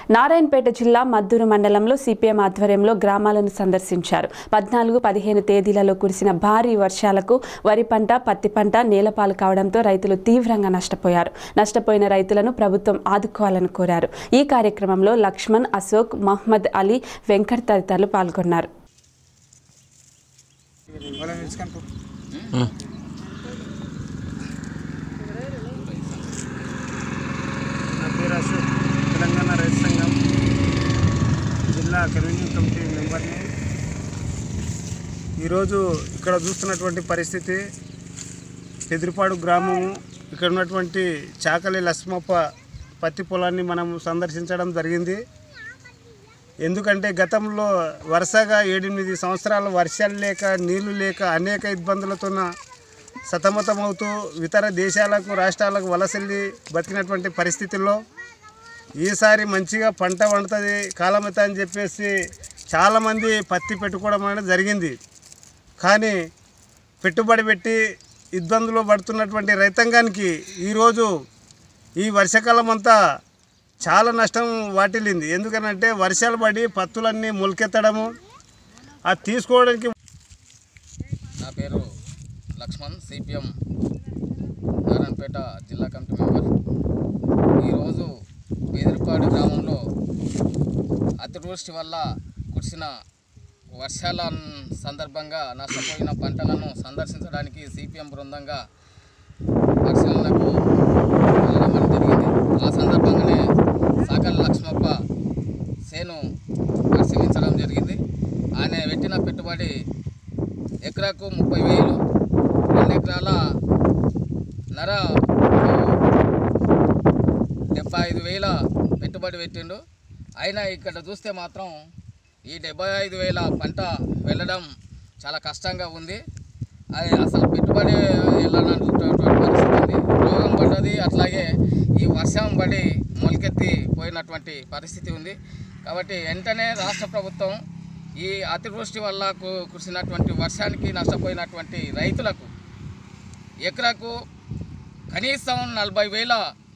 నారాయణపేట జిల్లా మద్దూరు మండలంలో సిపిఎం ఆధ్వర్యంలో గ్రామాలను సందర్శించారు పద్నాలుగు పదిహేను తేదీలలో కురిసిన భారీ వర్షాలకు వరి పంట పత్తి పంట నేలపాలు కావడంతో రైతులు తీవ్రంగా నష్టపోయారు నష్టపోయిన రైతులను ప్రభుత్వం ఆదుకోవాలని కోరారు ఈ కార్యక్రమంలో లక్ష్మణ్ అశోక్ మహ్మద్ అలీ వెంకట్ తదితరులు పాల్గొన్నారు నా పేరు అశోక్ తెలంగాణ రైతు సంఘం జిల్లా కన్వీనింగ్ కమిటీ మెంబర్ని ఈరోజు ఇక్కడ చూస్తున్నటువంటి పరిస్థితి పెదిరిపాడు గ్రామము ఇక్కడ ఉన్నటువంటి చాకలి లక్ష్మప్ప పత్తి పొలాన్ని మనం సందర్శించడం జరిగింది ఎందుకంటే గతంలో వరుసగా ఏడెనిమిది సంవత్సరాలు వర్షాలు లేక నీళ్లు లేక అనేక ఇబ్బందులతోన సతమతమవుతూ ఇతర దేశాలకు రాష్ట్రాలకు వలసెళ్ళి బతికినటువంటి పరిస్థితుల్లో ఈసారి మంచిగా పంట పండుతుంది కాలమిత అని చెప్పేసి చాలామంది పత్తి పెట్టుకోవడం అనేది జరిగింది కానీ పెట్టుబడి పెట్టి ఇబ్బందులు పడుతున్నటువంటి రైతాంగానికి ఈరోజు ఈ వర్షాకాలం అంతా చాలా నష్టం వాటిల్లింది ఎందుకనంటే వర్షాలు పడి పత్తులన్నీ మొలకెత్తడము అది తీసుకోవడానికి నా పేరు లక్ష్మణ్ సిపిఎం నారాయణపేట జిల్లా కమిటీ మెంబర్ ఈరోజు బేదిరిపాడు గ్రామంలో అతివృష్టి వల్ల కురిసిన వర్షాల సందర్భంగా నష్టపోయిన పంటలను సందర్శించడానికి సిపిఎం బృందంగా పరిశీలనకు వెళ్ళడం జరిగింది ఆ సందర్భంగానే సాకల్ లక్ష్మప్ప సేను పరిశీలించడం జరిగింది ఆయన పెట్టిన పెట్టుబడి ఎకరాకు ముప్పై వేలు రెండు ఎకరాల నర డెబ్బై ఐదు వేల పెట్టుబడి పెట్టిండు అయినా ఇక్కడ చూస్తే మాత్రం ఈ డెబ్బై ఐదు వేల పంట వెళ్ళడం చాలా కష్టంగా ఉంది అది అసలు పెట్టుబడి వెళ్ళనటువంటి పరిస్థితి ఉంది రోగం పడ్డది అట్లాగే ఈ వర్షం పడి మొలకెత్తి పోయినటువంటి పరిస్థితి ఉంది కాబట్టి వెంటనే రాష్ట్ర ప్రభుత్వం ఈ అతివృష్టి వల్ల కు- కురిసినటువంటి వర్షానికి నష్టపోయినటువంటి రైతులకు ఎకరాకు కనీసం నలభై వేల